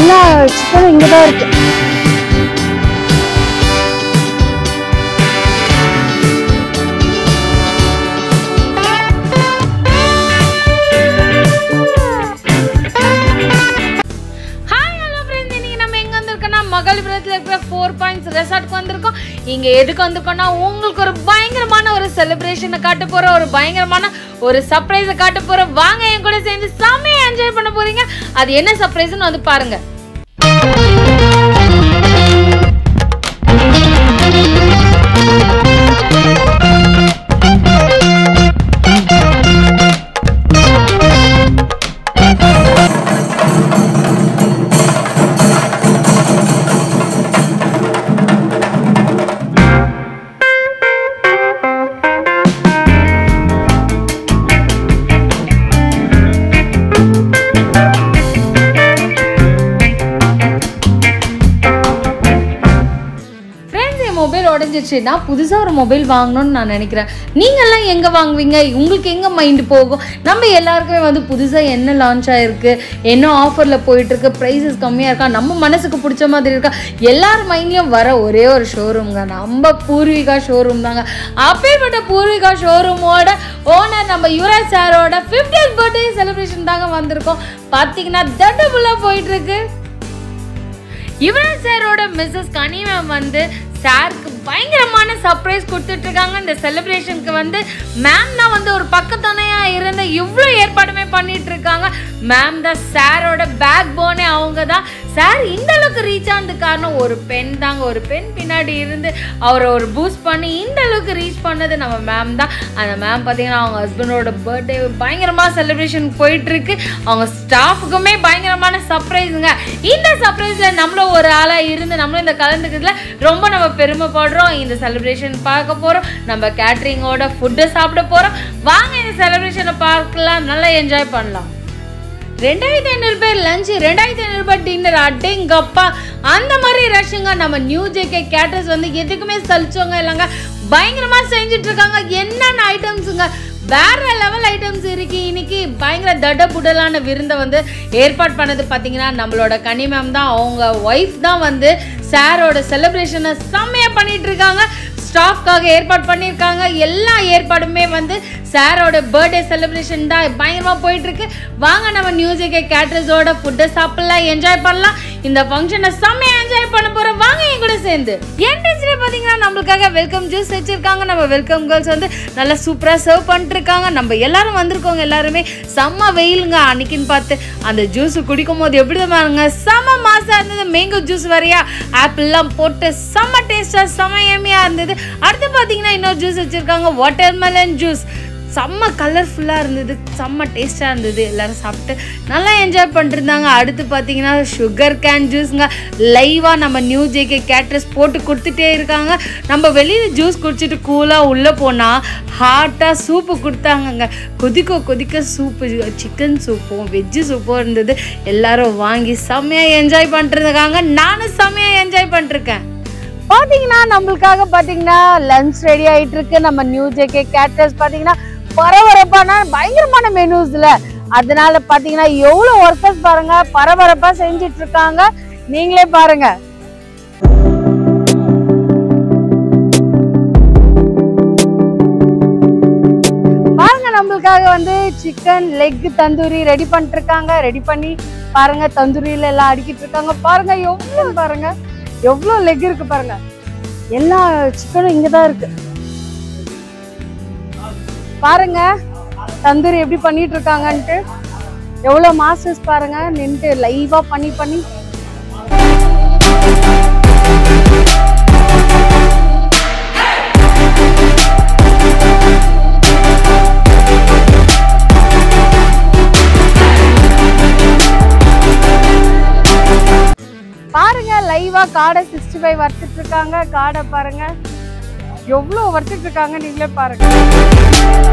எல்லா சிக்கனும் இங்கே தான் இருக்கு ஹாய் ஹலோ ஃப்ரெண்ட்ஸ் இன்னைக்கு நம்ம எங்க வந்திருக்கோம்னா மகாலிபுரத்தில் இருக்கிற ஃபோர் பாயிண்ட்ஸ் ரெசார்ட்க்கு வந்திருக்கோம் இங்க எதுக்கு வந்திருக்கோம்னா உங்களுக்கு ஒரு பயங்கரமான ஒரு செலிப்ரேஷனை காட்ட போற ஒரு பயங்கரமான ஒரு சர்ப்ரைஸை காட்ட போற வாங்க என் கூட சேர்ந்து செம்மையா என்ஜாய் பண்ண போறீங்க அது என்ன சர்ப்ரைஸ்னு வந்து பாருங்க ஃப்ரெண்ட்ஸ் என் மொபைல் உடஞ்சிச்சு நான் புதுசாக ஒரு மொபைல் வாங்கணும்னு நான் நினைக்கிறேன் நீங்கள்லாம் எங்கே வாங்குவீங்க உங்களுக்கு எங்கே மைண்டு போகும் நம்ம எல்லாருக்குமே வந்து புதுசாக என்ன லான்ச் ஆகிருக்கு என்ன ஆஃபரில் போயிட்டுருக்கு ப்ரைஸஸ் கம்மியாக இருக்கா நம்ம மனசுக்கு பிடிச்ச மாதிரி இருக்கா எல்லார் மைண்ட்லேயும் வர ஒரே ஒரு ஷோரூம்ங்க நம்ம பூர்விகா ஷோரூம் தாங்க அப்பேற்பட்ட பூர்விகா ஷோரூமோட ஓனர் நம்ம யுவராஜ் சாரோட ஃபிஃப்டியத் பர்த்டே செலிப்ரேஷன் தாங்க வந்திருக்கோம் பார்த்தீங்கன்னா தட்டபுல்லாக போயிட்டுருக்கு யுவராஜ் சாரோட மிஸ்ஸஸ் கனி மேம் வந்து சாருக்கு பயங்கரமான சர்ப்ரைஸ் கொடுத்துட்டு இருக்காங்க இந்த செலிப்ரேஷனுக்கு வந்து மேம் தான் வந்து ஒரு பக்கத்துணையா இருந்து இவ்வளோ ஏற்பாடுமே பண்ணிட்டு இருக்காங்க மேம் தான் சாரோட பேக் போனே அவங்க தான் சார் இந்த அளவுக்கு ரீச் ஆனது காரணம் ஒரு பெண் தாங்க ஒரு பெண் பின்னாடி இருந்து அவரை ஒரு பூஸ்ட் பண்ணி இந்த அளவுக்கு ரீச் பண்ணது நம்ம மேம் தான் அந்த மேம் பார்த்தீங்கன்னா அவங்க ஹஸ்பண்டோட பர்த்டே பயங்கரமாக செலிப்ரேஷன் போயிட்டு இருக்கு அவங்க ஸ்டாஃபுக்குமே பயங்கரமான சர்ப்ரைஸுங்க இந்த சர்ப்ரைஸில் நம்மளும் ஒரு ஆளாக இருந்து நம்மளும் இந்த கலந்துக்கிறதுல ரொம்ப நம்ம பெருமைப்படுறோம் இந்த செலிப்ரேஷன் பார்க்க போகிறோம் நம்ம கேட்ரிங்கோட ஃபுட்டை சாப்பிட போகிறோம் வாங்க இந்த செலிப்ரேஷனை பார்க்கலாம் நல்லா என்ஜாய் பண்ணலாம் ரெண்டாயிரத்தி ஐநூறு பேர் லஞ்சு ரெண்டாயிரத்தி ஐநூறு பேர் டின்னர் அடேங்கப்பா அந்த மாதிரி ரஷ்ஷுங்க நம்ம நியூ ஜேகே கேட்டர்ஸ் வந்து எதுக்குமே சலிச்சவங்க இல்லைங்க பயங்கரமா செஞ்சுட்டு இருக்காங்க என்னென்ன ஐட்டம்ஸுங்க வேற லெவல் ஐட்டம்ஸ் இருக்கு இன்னைக்கு பயங்கர தட புடலான விருந்தை வந்து ஏற்பாடு பண்ணது பார்த்தீங்கன்னா நம்மளோட கனி மேம் தான் அவங்க ஒய்ஃப் தான் வந்து சாரோட செலிப்ரேஷனை செம்மையா பண்ணிட்டு இருக்காங்க ஸ்டாஃப்காக ஏற்பாடு பண்ணியிருக்காங்க எல்லா ஏற்பாடுமே வந்து சாரோட பர்த்டே செலிப்ரேஷன் தான் பயங்கரமாக போயிட்டு இருக்கு வாங்க நம்ம நியூஸுக்கு கேட்ரஸோட ஃபுட்டை சாப்பிடலாம் என்ஜாய் பண்ணலாம் இந்த ஃபங்க்ஷனை செம்மையா என்ஜாய் பண்ண போறோம் வாங்க என் கூட சேர்ந்து என்ட்ரன்ஸ்ல பார்த்தீங்கன்னா நம்மளுக்காக வெல்கம் ஜூஸ் வச்சிருக்காங்க நம்ம வெல்கம் கேர்ள்ஸ் வந்து நல்லா சூப்பராக சர்வ் பண்ணிட்டு இருக்காங்க நம்ம எல்லாரும் வந்திருக்கோங்க எல்லாருமே செம்ம வெயிலுங்க அன்னைக்குன்னு பார்த்து அந்த ஜூஸ் குடிக்கும் போது எப்படி பாருங்க செம்ம மாசா இருந்தது மேங்கோ ஜூஸ் வரையா ஆப்பிள்லாம் போட்டு செம்ம டேஸ்டாக செம்ம எம்மியாக இருந்தது அடுத்து பார்த்தீங்கன்னா இன்னொரு ஜூஸ் வச்சுருக்காங்க வாட்டர்மெலன் ஜூஸ் செம்ம கலர்ஃபுல்லாக இருந்தது செம்ம டேஸ்ட்டாக இருந்தது எல்லாரும் சாப்பிட்டு நல்லா என்ஜாய் பண்ணிருந்தாங்க அடுத்து பார்த்தீங்கன்னா சுகர் கேன் ஜூஸுங்க லைவாக நம்ம நியூ ஜேகே கேட்ரஸ் போட்டு கொடுத்துட்டே இருக்காங்க நம்ம வெளியில் ஜூஸ் குடிச்சிட்டு கூலாக உள்ளே போனால் ஹாட்டாக சூப்பு கொடுத்தாங்கங்க கொதிக்க கொதிக்க சூப்பு சிக்கன் சூப்பும் வெஜ்ஜு சூப்பும் இருந்தது எல்லாரும் வாங்கி செம்மையாக என்ஜாய் பண்ணிருக்காங்க நானும் செம்மையாக என்ஜாய் பண்ணிருக்கேன் பாத்தீங்கன்னா நம்மளுக்காக பாத்தீங்கன்னா லஞ்ச் ரெடி ஆயிட்டு இருக்கு நம்ம நியூ ஜேகே கேட்டர்ஸ் பாத்தீங்கன்னா பரபரப்பான பயங்கரமான மெனூஸ்ல அதனால பாத்தீங்கன்னா எவ்வளவு ஒர்க்கர்ஸ் பாருங்க பரபரப்பா செஞ்சிட்டு இருக்காங்க நீங்களே பாருங்க பாருங்க நம்மளுக்காக வந்து சிக்கன் லெக் தந்தூரி ரெடி பண்ணிட்டு இருக்காங்க ரெடி பண்ணி பாருங்க தந்தூரியில எல்லாம் அடிக்கிட்டு இருக்காங்க பாருங்க எவ்வளவு பாருங்க எவ்வளவு லெக் இருக்கு பாருங்க எல்லா சிக்கனும் இங்க தான் இருக்கு பாருங்க தந்தூரி எப்படி பண்ணிட்டு இருக்காங்கன்ட்டு எவ்வளவு மாஸ்டர்ஸ் பாருங்க நின்று லைவா பண்ணி பண்ணி பாருங்க லைவா காடை சிக்ஸ்டி ஃபைவ் வறுத்துட்டு இருக்காங்க காடை பாருங்க எவ்வளோ வறுத்துட்டு இருக்காங்க நீங்களே பாருங்க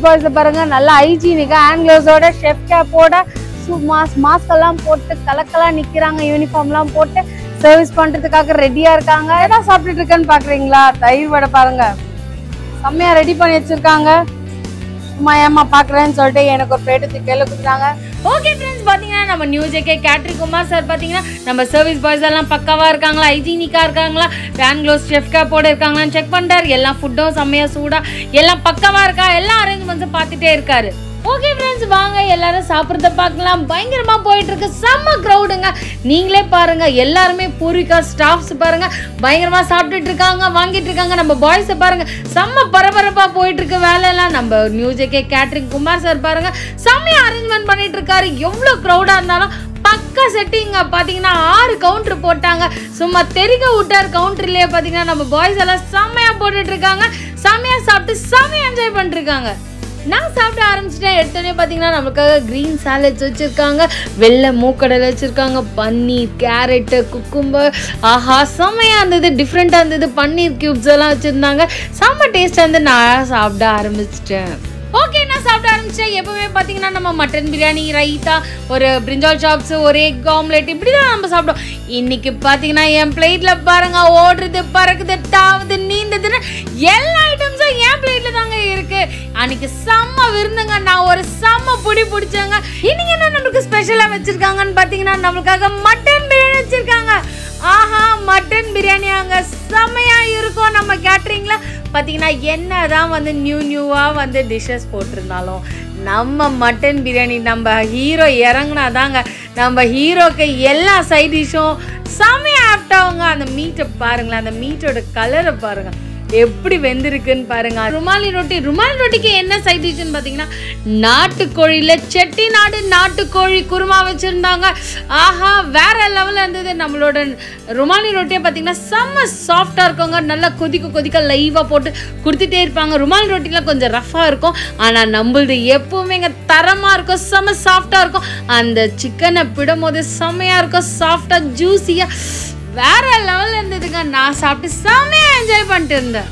பாய்ஸ்ல பாருங்க நல்லா ஹைஜீனிக்கா ஹேண்ட்க்ளவுஸோட ஷெஃப் கேப்போட மாஸ் மாஸ்க் எல்லாம் போட்டு கலக்கலா நிக்கிறாங்க யூனிஃபார்ம்லாம் போட்டு சர்வீஸ் பண்றதுக்காக ரெடியா இருக்காங்க என்ன சாப்பிட்டுட்டு இருக்கேன்னு பாக்குறீங்களா தயிர் வடை பாருங்க செம்மையா ரெடி பண்ணி வச்சிருக்காங்க சும்மா ஏமா பாக்குறேன்னு சொல்லிட்டு எனக்கு ஒரு பிளேட்டு திக்கையில கொடுத்தாங்க ஓகே ஃப்ரெண்ட்ஸ் பார்த்தீங்கன்னா நம்ம New JK catering Kumar sir பார்த்தீங்கன்னா நம்ம சர்வீஸ் பாய்ஸ் எல்லாம் பக்காவாக இருக்காங்களா ஹைஜீனிக்காக இருக்காங்களா ஃபேன் க்ளோஸ் செஃப் கேப்போட இருக்காங்களான்னு செக் பண்ணிட்டார் எல்லா ஃபுட்டும் செம்மையாக சூடாக எல்லாம் பக்காவாக இருக்கா எல்லா அரேஞ்ச்மெண்ட்ஸும் பார்த்துட்டே இருக்காரு ஓகே ஃப்ரெண்ட்ஸ் வாங்க எல்லாரும் சாப்பிட்றத பார்க்கலாம் பயங்கரமாக போயிட்டு இருக்கு செம்ம க்ரௌடுங்க நீங்களே பாருங்க எல்லாருமே பூர்விகா ஸ்டாஃப்ஸ் பாருங்க பயங்கரமா சாப்பிட்டுட்டு இருக்காங்க வாங்கிட்டு இருக்காங்க நம்ம பாய்ஸை பாருங்க செம்ம பரபரப்பா போயிட்டு இருக்கு வேலையெல்லாம் நம்ம New JK catering Kumar sir பாருங்க செம்மையா அரேஞ்ச்மெண்ட் பண்ணிட்டு இருக்காரு எவ்வளோ க்ரௌடா இருந்தாலும் பக்கா செட்டிங்க பார்த்தீங்கன்னா ஆறு கவுண்டர் போட்டாங்க சும்மா தெரிக்க விட்டார் கவுண்டர்லயே பார்த்தீங்கன்னா நம்ம பாய்ஸ் எல்லாம் செம்மையா போட்டுட்டு இருக்காங்க செம்மையா சாப்பிட்டு செம்மையா என்ஜாய் பண்ணிட்டு இருக்காங்க நான் சாப்பிட ஆரம்பிச்சிட்டேன் எடுத்தோடனே பார்த்தீங்கன்னா நம்மளுக்காக க்ரீன் சாலட்ஸ் வச்சுருக்காங்க வெள்ளை மூக்கடலை வச்சுருக்காங்க பன்னீர் கேரட்டு குக்கும்பர் ஆஹா செம்மையாக இருந்தது டிஃப்ரெண்ட்டாக இருந்தது பன்னீர் க்யூப்ஸ் எல்லாம் வச்சுருந்தாங்க செம்ம டேஸ்ட்டாக இருந்து நான் சாப்பிட ஆரம்பிச்சிட்டேன் ஓகே நான் சாப்பிட ஆரம்பிச்சேன் எப்பவுமே பார்த்தீங்கன்னா நம்ம மட்டன் பிரியாணி ரைத்தா ஒரு பிரிஞ்சால் சாப்ஸ் ஒரு எக் ஆம்லெட் இப்படி தான் நம்ம சாப்பிடுவோம் இன்னைக்கு பார்த்தீங்கன்னா என் பிளேட்டில் பாருங்க ஓடுறது பறக்குது தாவுது நீந்ததுன்னு எல்லா ஐட்டம்ஸும் என் பிளேட்ல தாங்க இருக்கு அன்னைக்கு செம்ம விருந்துங்க நான் ஒரு செம்ம புடி பிடிச்சேங்க இன்னைக்கு என்ன நம்மளுக்கு ஸ்பெஷலாக வச்சிருக்காங்கன்னு பார்த்தீங்கன்னா நம்மளுக்காக மட்டன் பிரியாணி வச்சிருக்காங்க ஆஹா மட்டன் பிரியாணி அங்கே செம்மையா இருக்கும் நம்ம கேட்ரிங்ல பார்த்தீங்கன்னா என்னதான் வந்து நியூ நியூவாக வந்து டிஷ்ஷஸ் போட்டிருந்தாலும் நம்ம மட்டன் பிரியாணி நம்ம ஹீரோ இறங்குனாதாங்க நம்ம ஹீரோக்கு எல்லா சைட் டிஷ்ஷும் செம்மையா ஆப்டாகுங்க அந்த மீட்டை பாருங்களேன் அந்த மீட்டோட கலரை பாருங்க எப்படி வெந்திருக்குன்னு பாருங்க ருமாலி ரொட்டி ருமாலி ரொட்டிக்கு என்ன சைட் டிஷ்னு பார்த்தீங்கன்னா நாட்டுக்கோழியில செட்டிநாடு நாட்டுக்கோழி குருமா வச்சிருந்தாங்க ஆஹா வேற லெவலில் இருந்தது நம்மளோட ருமாலி ரொட்டியை பார்த்தீங்கன்னா செம்ம சாஃப்டாக இருக்குங்க நல்லா கொதிக்க கொதிக்க லைவாக போட்டு கொடுத்துட்டே இருப்பாங்க ருமாலி ரொட்டிலாம் கொஞ்சம் ரஃப்பாக இருக்கும் ஆனால் நம்மளது எப்பவுமே இங்கே தரமாக இருக்கும் செம்ம சாஃப்டாக இருக்கும் அந்த சிக்கனை பிடும்போது செம்மையாக இருக்கும் சாஃப்டாக ஜூஸியாக வேற லெவலில் இருந்ததுங்க நான் சாப்பிட்டு செம்மையாக என்ஜாய் பண்ணிட்டு இருந்தேன்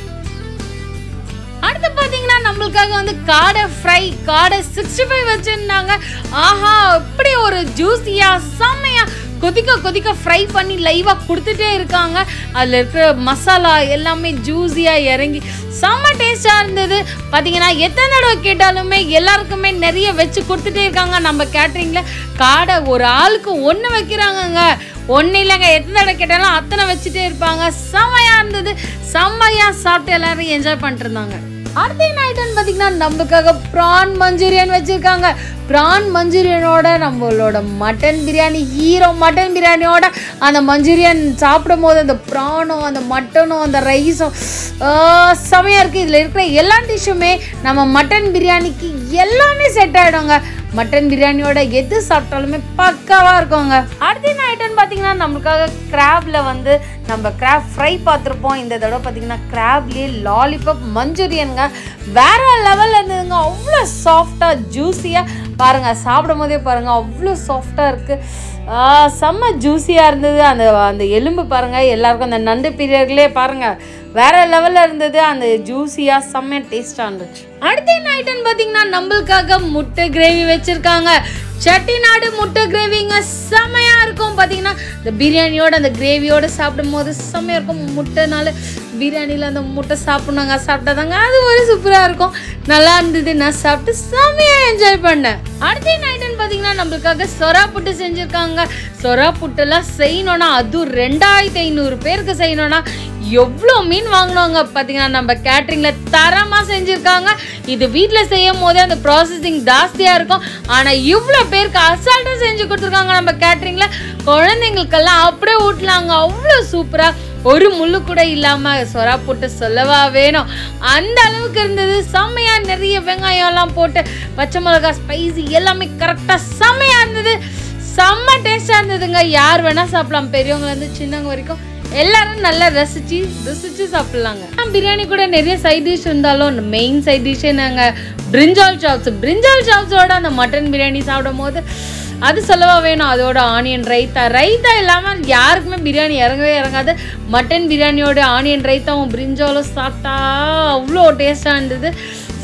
அடுத்து பார்த்தீங்கன்னா நம்மளுக்காக வந்து காடை ஃப்ரை காடை சிக்ஸ்டி ஃபைவ் வச்சுருந்தாங்க ஆஹா இப்படி ஒரு ஜூஸியாக செம்மையாக கொதிக்க கொதிக்க ஃப்ரை பண்ணி லைவாக கொடுத்துட்டே இருக்காங்க அதில் இருக்கிற மசாலா எல்லாமே ஜூஸியாக இறங்கி செம்ம டேஸ்டாக இருந்தது பார்த்தீங்கன்னா எத்தனை தடவை கேட்டாலுமே எல்லாருக்குமே நிறைய வச்சு கொடுத்துட்டே இருக்காங்க நம்ம கேட்ரிங்கில் காடை ஒரு ஆளுக்கு ஒன்று வைக்கிறாங்கங்க ஒன்றும் இல்லைங்க எத்தனை தடவை கேட்டாலும் அத்தனை வச்சுட்டே இருப்பாங்க செம்மையாக இருந்தது செம்மையாக சாப்பிட்டு எல்லாரும் என்ஜாய் பண்ணிட்டு இருந்தாங்க அடுத்த என்ன ஐட்டம் பார்த்தீங்கன்னா நம்மளுக்காக ப்ரான் மஞ்சூரியன் வச்சுருக்காங்க ப்ரான் மஞ்சூரியனோட நம்மளோட மட்டன் பிரியாணி ஹீரோ மட்டன் பிரியாணியோட அந்த மஞ்சூரியன் சாப்பிடும் போது அந்த ப்ரானும் அந்த மட்டனும் அந்த ரைஸும் செமையாக இருக்குது இதில் இருக்கிற எல்லா டிஷ்ஷுமே நம்ம மட்டன் பிரியாணிக்கு எல்லாமே செட் ஆகிடுங்க மட்டன் பிரியாணியோட எது சாப்பிட்டாலுமே பக்காவாக இருக்குங்க அடுத்து என்ன ஐட்டம் பார்த்தீங்கன்னா நம்மளுக்காக கிராப்ல வந்து நம்ம கிராப் ஃப்ரை பார்த்துருப்போம் இந்த தடவை பார்த்தீங்கன்னா கிராப்லேயே லாலிபாப் மஞ்சூரியனுங்க வேற லெவலில் இருந்ததுங்க அவ்வளோ சாஃப்டாக ஜூஸியாக பாருங்கள் சாப்பிடும் போதே பாருங்கள் அவ்வளோ சாஃப்டாக இருக்குது செம்ம ஜூஸியாக இருந்தது அந்த அந்த எலும்பு பாருங்கள் எல்லாருக்கும் அந்த நண்டு பிரியர்களே பாருங்கள் வேற லெவலில் இருந்தது அந்த ஜூஸியாக செம்ம டேஸ்டாக இருந்துச்சு அடுத்து என்ன ஐட்டம் பார்த்தீங்கன்னா நம்மளுக்காக முட்டை கிரேவி வச்சுருக்காங்க செட்டிநாடு முட்டை கிரேவிங்க செம்மையா இருக்கும் பார்த்தீங்கன்னா இந்த பிரியாணியோட அந்த கிரேவியோட சாப்பிடும் போது செம்மையா இருக்கும் முட்டைனால பிரியாணியில் அந்த முட்டை சாப்பிட்ணுங்க சாப்பிட்டாதாங்க அது ஒரு சூப்பராக இருக்கும் நல்லா இருந்தது நான் சாப்பிட்டு செம்மையாக என்ஜாய் பண்ணேன் அடுத்து என்ன ஐட்டம் பார்த்தீங்கன்னா நம்மளுக்காக சொரா புட்டு செஞ்சுருக்காங்க சொரா புட்டெல்லாம் செய்யணும்னா அதுவும் ரெண்டாயிரத்தி ஐநூறு பேருக்கு செய்யணும்னா எவ்வளோ மீன் வாங்கினவங்க பார்த்தீங்கன்னா நம்ம கேட்ரிங்கில் தரமாக செஞ்சுருக்காங்க இது வீட்டில் செய்யும் போதே அந்த ப்ராசஸிங் ஜாஸ்தியாக இருக்கும் ஆனால் இவ்வளோ பேருக்கு அசால்ட்டாக செஞ்சு கொடுத்துருக்காங்க நம்ம கேட்ரிங்கில் குழந்தைங்களுக்கெல்லாம் அப்படியே ஊட்டலாங்க அவ்வளோ சூப்பராக ஒரு முள்ளு கூட இல்லாமல் சொரா போட்டு சொல்லவா வேணும் அந்த அளவுக்கு இருந்தது செம்மையாக நிறைய வெங்காயம்லாம் போட்டு பச்சை மிளகாய் ஸ்பைசி எல்லாமே கரெக்டாக செம்மையாக இருந்தது செம்ம டேஸ்டாக இருந்ததுங்க யார் வேணால் சாப்பிடலாம் பெரியவங்கலேருந்து சின்னவங்க வரைக்கும் எல்லாரும் நல்லா ரசிச்சு ருசிச்சு சாப்பிடலாங்க ஆனா, பிரியாணி கூட நிறைய சைட் டிஷ் இருந்தாலும் மெயின் சைட் டிஷ்ஷே நாங்கள் பிரிஞ்சால் சாப்ஸ் பிரிஞ்சால் சாப்ஸோட அந்த மட்டன் பிரியாணி சாப்பிடும் போது அது சொல்லவா வேணும் அதோட ஆனியன் ரைத்தா ரைத்தா இல்லாமல் யாருக்குமே பிரியாணி இறங்கவே இறங்காது மட்டன் பிரியாணியோட ஆனியன் ரைத்தாவும் பிரிஞ்சாலும் சாப்பிட்டா அவ்வளோ டேஸ்டாக இருந்தது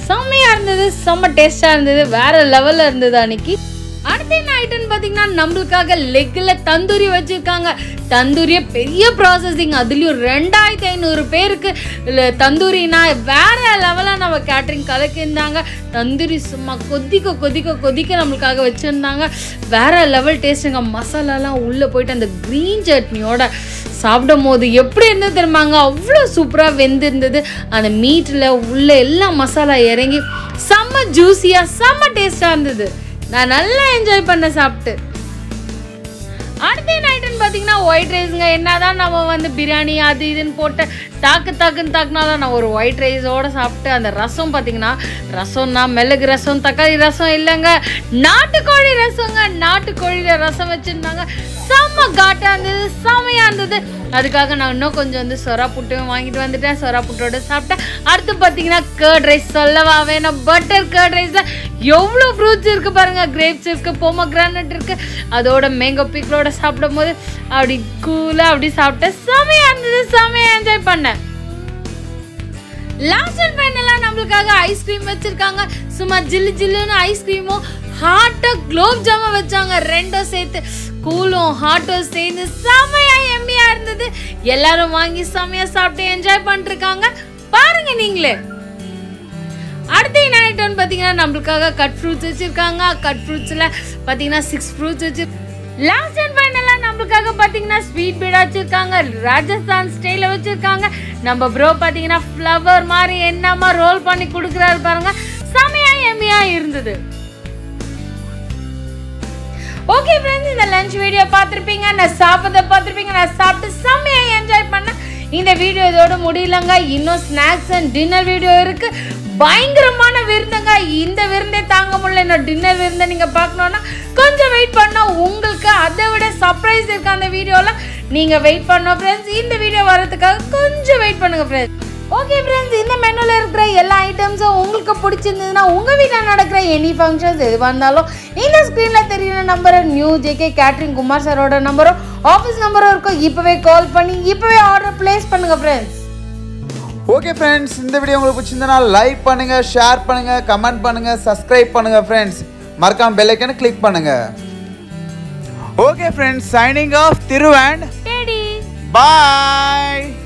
செம்மையா இருந்தது செம்ம டேஸ்டா இருந்தது வேற லெவல்ல இருந்தது அன்னைக்கு அடுத்து என்ன ஐட்டம் பார்த்தீங்கன்னா நம்மளுக்காக லெக்கில் தந்தூரி வச்சுருக்காங்க தந்தூரியே பெரிய ப்ராசஸிங் அதுலேயும் ரெண்டாயிரத்தி ஐநூறு பேருக்கு இல்ல தந்தூரினா வேற லெவலாக நம்ம கேட்ரிங் கலக்கியிருந்தாங்க தந்தூரி சும்மா கொதிக்க கொதிக்க கொதிக்க நம்மளுக்காக வச்சுருந்தாங்க வேற லெவல் டேஸ்ட்டுங்க மசாலாலாம் உள்ளே போயிட்டு அந்த க்ரீன் சட்னியோட சாப்பிடும் போது எப்படி இருந்தது தெரியுமாங்க அவ்வளோ சூப்பராக வெந்திருந்தது அந்த மீட்டில் உள்ள எல்லா மசாலா இறங்கி செம்ம ஜூஸியாக செம்ம டேஸ்ட்டாக இருந்தது நான் நல்லா என்ஜாய் பண்ண சாப்பிட்டு அடுத்த என்ன ஐட்டம் பார்த்தீங்கன்னா ஒயிட் ரைஸுங்க என்னதான் நம்ம வந்து பிரியாணி அது இதுன்னு போட்டு தாக்கு தாக்குன்னு தாக்குனாலும் நான் ஒரு ஒயிட் ரைஸோட சாப்பிட்டு அந்த ரசம் பார்த்தீங்கன்னா ரசம்னா மிளகு ரசம் தக்காளி ரசம் இல்லைங்க நாட்டுக்கோழி ரசங்க நாட்டுக்கோழியில் ரசம் வச்சுருந்தாங்க செம்ம காட்டாக இருந்தது செம்மையாக இருந்தது அதுக்காக நான் இன்னும் கொஞ்சம் வந்து சொரா புட்டும் வாங்கிட்டு வந்துட்டேன் சொரா புட்டோட சாப்பிட்டேன் அடுத்து பார்த்தீங்கன்னா கேர்ட் ரைஸ் சொல்லவா வேணும் பட்டர் கேர்ட் ரைஸில் எவ்வளோ ஃப்ரூட்ஸ் இருக்கு பாருங்க கிரேப்ஸ் இருக்கு பொமக்ரானட் இருக்கு அதோட மேங்கோ பீக்களோட சாப்பிடும் போது அப்படி கூலாக அப்படி சாப்பிட்டேன் செமையாக இருந்தது செமையாக என்ஜாய் பண்ணேன் லாஸ்ட் அண்ட் ஃபைனலாக நம்மளுக்காக ஐஸ்கிரீம் வச்சிருக்காங்க சும்மா ஜில்லு ஜில்லுன்னு ஐஸ்கிரீமும் ஹாட்டாக குலோப் ஜாமுன் வச்சாங்க ரெண்டும் சேர்த்து கூலும் ஹாட்டும் சேர்ந்து செமையா எம்மியா இருந்தது எல்லாரும் வாங்கி செமையா சாப்பிட்டு என்ஜாய் பண்ணிருக்காங்க பாருங்க நீங்களே அடுத்து என்ன ஐட்டம்னு பார்த்தீங்கன்னா நம்மளுக்காக கட் ஃப்ரூட்ஸ் வச்சுருக்காங்க கட் ஃப்ரூட்ஸில் பார்த்தீங்கன்னா சிக்ஸ் ஃப்ரூட்ஸ் வச்சு லாஸ்ட் அண்ட் ஃபைனலாக நம்மளுக்காக பார்த்தீங்கன்னா ஸ்வீட் பீட் வச்சுருக்காங்க ராஜஸ்தான் ஸ்டைலில் வச்சுருக்காங்க நம்ம ப்ரோ பார்த்தீங்கன்னா ஃப்ளவர் மாதிரி என்னமா ரோல் பண்ணி கொடுக்குறாரு பாருங்க செமையா எம்மியா இருந்தது ஓகே ஃப்ரெண்ட்ஸ் இந்த லஞ்ச் வீடியோ பார்த்துருப்பீங்க நான் சாப்பிட்றத பார்த்துருப்பீங்க நான் சாப்பிட்டு செம்மையாக என்ஜாய் பண்ணேன் இந்த வீடியோ இதோட முடியலங்க இன்னும் ஸ்நாக்ஸ் அண்ட் டின்னர் வீடியோ இருக்கு பயங்கரமான விருந்துங்க இந்த விருந்தே தாங்க முடியல இன்னும் டின்னர் விருந்தை நீங்கள் பார்க்கணுன்னா கொஞ்சம் வெயிட் பண்ணோம் உங்களுக்கு அதை விட சர்ப்ரைஸ் இருக்கு அந்த வீடியோவில் நீங்கள் வெயிட் பண்ணோம் ஃப்ரெண்ட்ஸ் இந்த வீடியோ வரதுக்காக கொஞ்சம் வெயிட் பண்ணுங்க ஃப்ரெண்ட்ஸ் ஓகே ஃப்ரெண்ட்ஸ் இந்த மெனுவில் இருக்கிற எல்லா ஐட்டம்ஸும் உங்களுக்கு பிடிச்சிருந்ததுன்னா உங்கள் வீட்டில் நடக்கிற எனி ஃபங்க்ஷன்ஸ் எதுவாக இருந்தாலும் இந்த ஸ்க்ரீனில் தெரியுற நம்பரை நியூ ஜேகே கேட்ரிங் குமார் சாரோட நம்பரும் ஆஃபீஸ் நம்பரும் இருக்கும் இப்போவே கால் பண்ணி இப்போவே ஆர்டர் ப்ளேஸ் பண்ணுங்கள் ஃப்ரெண்ட்ஸ் ஓகே ஃப்ரெண்ட்ஸ் இந்த வீடியோ உங்களுக்கு பிடிச்சிருந்தனா லைக் பண்ணுங்க ஷேர் பண்ணுங்க கமெண்ட் பண்ணுங்க சப்ஸ்கிரைப் பண்ணுங்க ஃப்ரெண்ட்ஸ் மறக்காம பெல் ஐக்கனை கிளிக் பண்ணுங்க okay friends signing off Thiru and daddy பாய்